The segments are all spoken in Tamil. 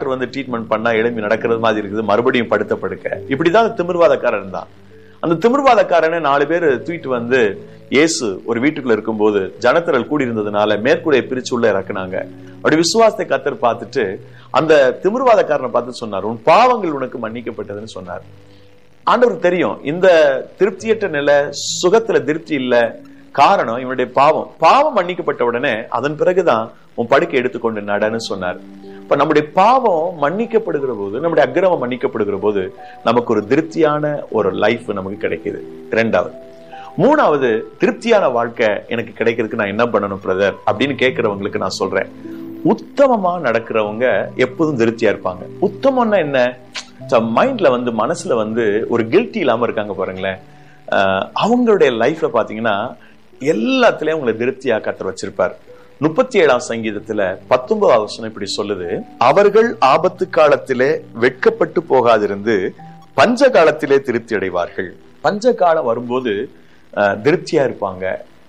டாக்டர் வந்து ட்ரீட்மெண்ட் பண்ணா எழும்பி நடக்கிறது மாதிரி இருக்குது மறுபடியும் படுத்த படுக்க இப்படிதான் அந்த திமிர்வாதக்காரன் தான் அந்த திமிர்வாதக்காரனை நாலு பேர் தூக்கிட்டு வந்து இயேசு ஒரு வீட்டுக்குள்ள இருக்கும்போது ஜனத்திரல் கூடி இருந்ததுனால மேற்கூடைய பிரிச்சு உள்ள இறக்குனாங்க அப்படி விசுவாசத்தை கத்தர் பார்த்துட்டு அந்த திமிர்வாதக்காரனை பார்த்து சொன்னார் உன் பாவங்கள் உனக்கு மன்னிக்கப்பட்டதுன்னு சொன்னார் ஆண்டவருக்கு தெரியும் இந்த திருப்தியற்ற நிலை சுகத்துல திருப்தி இல்ல காரணம் இவனுடைய பாவம் பாவம் மன்னிக்கப்பட்ட உடனே அதன் பிறகுதான் உன் படுக்கை எடுத்துக்கொண்டு நடன்னு சொன்னார் இப்ப நம்முடைய பாவம் மன்னிக்கப்படுகிற போது நம்முடைய அக்கிரமம் மன்னிக்கப்படுகிற போது நமக்கு ஒரு திருப்தியான ஒரு லைஃப் நமக்கு கிடைக்குது இரண்டாவது மூணாவது திருப்தியான வாழ்க்கை எனக்கு கிடைக்கிறதுக்கு நான் என்ன பண்ணணும் பிரதர் அப்படின்னு கேட்கிறவங்களுக்கு நான் சொல்றேன் உத்தமமா நடக்கிறவங்க எப்போதும் திருப்தியா இருப்பாங்க உத்தமம்னா என்ன மைண்ட்ல வந்து மனசுல வந்து ஒரு கில்ட்டி இல்லாம இருக்காங்க பாருங்களேன் அஹ் அவங்களுடைய லைஃப்ல பாத்தீங்கன்னா எல்லாத்துலயும் உங்களை திருப்தியா கத்தர் வச்சிருப்பார் முப்பத்தி ஏழாம் சங்கீதத்துல பத்தொன்பதாவது வசனம் இப்படி சொல்லுது அவர்கள் ஆபத்து காலத்திலே வெட்கப்பட்டு போகாதிருந்து பஞ்ச காலத்திலே திருப்தி அடைவார்கள் பஞ்ச காலம் வரும்போது அஹ், திருப்தியா இருப்பாங்க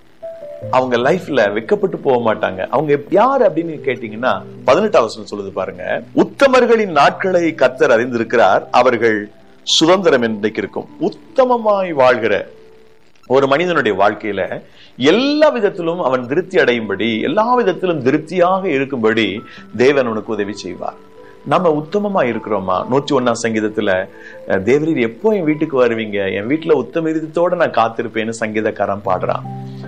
அவங்க லைஃப்ல வெக்கப்பட்டு போக மாட்டாங்க அவங்க யார் அப்படின்னு கேட்டீங்கன்னா பதினெட்டாம் வசனம் சொல்லுது பாருங்க உத்தமர்களின் நாட்களை கத்தர் அறிந்திருக்கிறார் அவர்கள் சுதந்திரம் என்றைக்கு இருக்கும் உத்தமமாய் வாழ்கிற ஒரு மனிதனுடைய வாழ்க்கையில எல்லா விதத்திலும் அவன் திருப்தி அடையும்படி எல்லா விதத்திலும் திருப்தியாக இருக்கும்படி தேவன் அவனுக்கு உதவி செய்வார் நம்ம உத்தமமா இருக்கிறோமா நூற்றி ஒன்னாம் சங்கீதத்துல அஹ், தேவரீர் எப்போ என் வீட்டுக்கு வருவீங்க என் வீட்டுல உத்தம இருதத்தோட நான் காத்திருப்பேன்னு சங்கீதக்காரன் பாடுறான்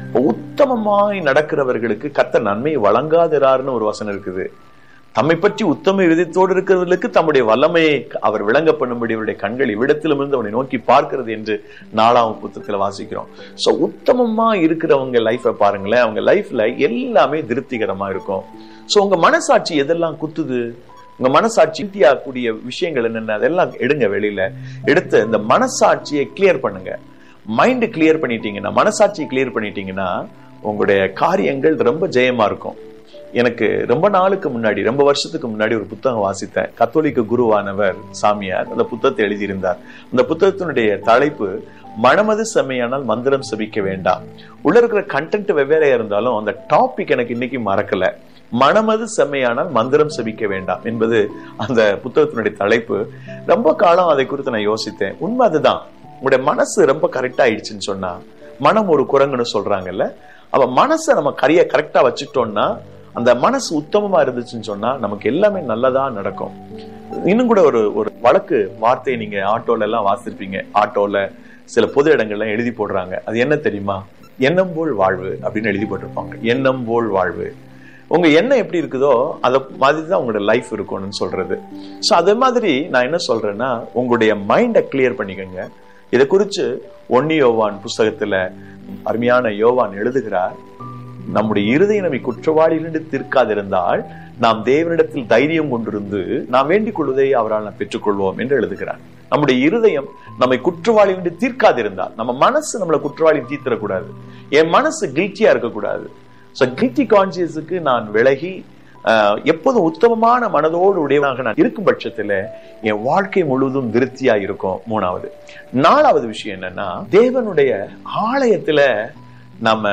உத்தமமாய் நடக்கிறவர்களுக்கு கத்த நன்மை வழங்காதிராருன்னு ஒரு வசனம் இருக்குது தம்மை பற்றி உத்தம இருதயத்தோடு இருக்கிறவர்களுக்கு தம்முடைய வல்லமையை அவர் விளங்க பண்ணும்படி அவருடைய கண்கள் இவ்விடத்திலும் இருந்து அவனை நோக்கி பார்க்கிறது என்று நாலாம் புத்தகத்துல வாசிக்கிறோம் சோ உத்தமமா இருக்கிறவங்க லைஃபை பாருங்களேன் அவங்க லைஃப்ல எல்லாமே திருப்திகரமா இருக்கும் சோ உங்க மனசாட்சி எதெல்லாம் குத்துது உங்க மனசாட்சி கூடிய விஷயங்கள் என்னென்ன அதெல்லாம் எடுங்க வெளியில எடுத்து இந்த மனசாட்சியை கிளியர் பண்ணுங்க மைண்ட் கிளியர் பண்ணிட்டீங்கன்னா மனசாட்சியை கிளியர் பண்ணிட்டீங்கன்னா உங்களுடைய காரியங்கள் ரொம்ப ஜெயமா இருக்கும் எனக்கு ரொம்ப நாளுக்கு முன்னாடி ரொம்ப வருஷத்துக்கு முன்னாடி ஒரு புத்தகம் வாசித்தேன் கத்தோலிக்க குருவானவர் சாமியார் அந்த புத்தகத்தை எழுதியிருந்தார் அந்த புத்தகத்தினுடைய தலைப்பு மனமது செம்மையானால் மந்திரம் செபிக்க வேண்டாம் உள்ள இருக்கிற கண்டென்ட் வெவ்வேறையா இருந்தாலும் அந்த டாபிக் எனக்கு இன்னைக்கு மறக்கல மனமது செம்மையானால் மந்திரம் செபிக்க வேண்டாம் என்பது அந்த புத்தகத்தினுடைய தலைப்பு ரொம்ப காலம் அதை குறித்து நான் யோசித்தேன் உண்மை அதுதான் உங்களுடைய மனசு ரொம்ப கரெக்டா ஆயிடுச்சுன்னு சொன்னா மனம் ஒரு குரங்குன்னு சொல்றாங்கல்ல அவ மனசை நம்ம கரிய கரெக்டா வச்சுட்டோம்னா அந்த மனசு உத்தமமா இருந்துச்சுன்னு சொன்னா நமக்கு எல்லாமே நல்லதா நடக்கும் இன்னும் கூட ஒரு ஒரு வழக்கு வார்த்தையை நீங்க ஆட்டோல எல்லாம் வாசிருப்பீங்க ஆட்டோல சில பொது இடங்கள்ல எழுதி போடுறாங்க அது என்ன தெரியுமா எண்ணம் போல் வாழ்வு அப்படின்னு எழுதி போட்டிருப்பாங்க எண்ணம் போல் வாழ்வு உங்க எண்ணம் எப்படி இருக்குதோ அத மாதிரி தான் உங்களோட லைஃப் இருக்கும்னு சொல்றது சோ அதே மாதிரி நான் என்ன சொல்றேன்னா உங்களுடைய மைண்டை கிளியர் பண்ணிக்கோங்க இதை குறிச்சு ஒன்னி யோவான் புஸ்தகத்துல அருமையான யோவான் எழுதுகிறார் நம்முடைய இருதய நம்மை குற்றவாளியிலிருந்து தீர்க்காதிருந்தால் நாம் தேவனிடத்தில் தைரியம் கொண்டிருந்து நாம் வேண்டிக் கொள்வதை அவரால் நாம் பெற்றுக்கொள்வோம் என்று எழுதுகிறார் நம்முடைய இருதயம் நம்மை குற்றவாளியிலிருந்து தீர்க்காதிருந்தால் நம்ம மனசு நம்மளை குற்றவாளி தீர்த்திடக்கூடாது என் மனசு கில்ட்டியா இருக்கக்கூடாது ஸோ கில்ட்டி கான்சியஸுக்கு நான் விலகி ஆஹ், எப்போதும் உத்தமமான மனதோடு உடையவனாக நான் இருக்கும் பட்சத்துல என் வாழ்க்கை முழுவதும் திருப்தியா இருக்கும் மூணாவது நாலாவது விஷயம் என்னன்னா தேவனுடைய ஆலயத்துல நம்ம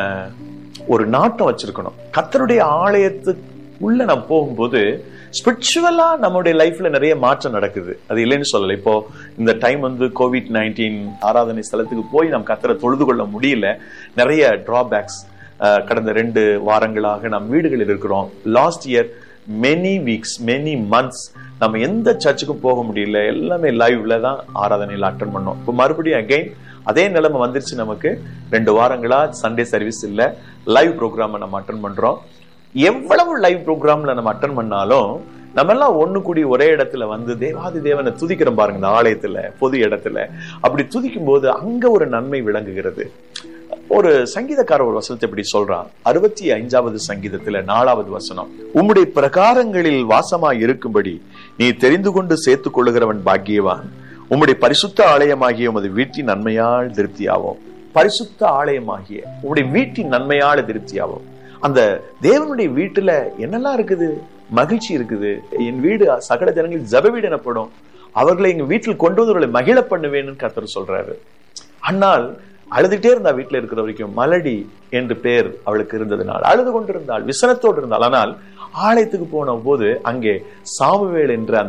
ஒரு நாட்டம் வச்சிருக்கணும் கத்தருடைய ஆலயத்துக்கு உள்ள நம்ம போகும்போது ஸ்பிரிச்சுவலா நம்மளுடைய லைஃப்ல நிறைய மாற்றம் நடக்குது அது இல்லைன்னு சொல்லல இப்போ இந்த டைம் வந்து கோவிட் நைன்டீன் ஆராதனை ஸ்தலத்துக்கு போய் நம்ம கத்தரை தொழுது கொள்ள முடியல நிறைய டிராபேக்ஸ் கடந்த ரெண்டு வாரங்களாக நம் வீடுகளில் இருக்கிறோம் last year many weeks many months நம்ம எந்த சர்ச்சுக்கும் போக முடியல எல்லாமே லைவ்ல தான் ஆராதனையில் அட்டன் பண்ணோம் இப்போ மறுபடியும் அகைன் அதே நிலைமை வந்துருச்சு நமக்கு ரெண்டு வாரங்களா சண்டே சர்வீஸ் இல்ல லைவ் ப்ரோக்ராம் நம்ம அட்டன் பண்றோம் எவ்வளவு லைவ் ப்ரோக்ராம்ல நம்ம அட்டன் பண்ணாலும் நம்ம எல்லாம் ஒண்ணு கூடி ஒரே இடத்துல வந்து தேவாதி தேவனை துதிக்கிறோம் பாருங்க இந்த ஆலயத்துல பொது இடத்துல அப்படி துதிக்கும் போது அங்க ஒரு நன்மை விளங்குகிறது ஒரு சங்கீதக்கார ஒரு வசனத்தை இப்படி சொல்றான் அறுபத்தி ஐந்தாவது சங்கீதத்துல நாலாவது வசனம் உம்முடைய பிரகாரங்களில் வாசமாய் இருக்கும்படி நீ தெரிந்து கொண்டு சேர்த்துக் கொள்ளுகிறவன் பாக்கியவான் உம்முடைய பரிசுத்த ஆலயமாகிய உமது வீட்டின் நன்மையால் திருப்தியாவோம் பரிசுத்த ஆலயமாகிய உம்முடைய வீட்டின் நன்மையால திருப்தியாவோம் அந்த தேவனுடைய வீட்டுல என்னெல்லாம் இருக்குது மகிழ்ச்சி இருக்குது என் வீடு சகல ஜனங்களில் ஜப வீடு எனப்படும் அவர்களை எங்க வீட்டில் கொண்டு வந்து அவர்களை மகிழ பண்ணுவேன்னு கர்த்தர் சொல்றாரு ஆனால் அழுதுகிட்டே இருந்தா வீட்டுல இருக்கிற வரைக்கும் மலடி என்று பேர் அவளுக்கு இருந்ததுனால் அழுது கொண்டிருந்தாள் விசனத்தோடு இருந்தாள் ஆனால் ஆலயத்துக்கு போன போது அங்கே சாமுவேல் என்ற அந்த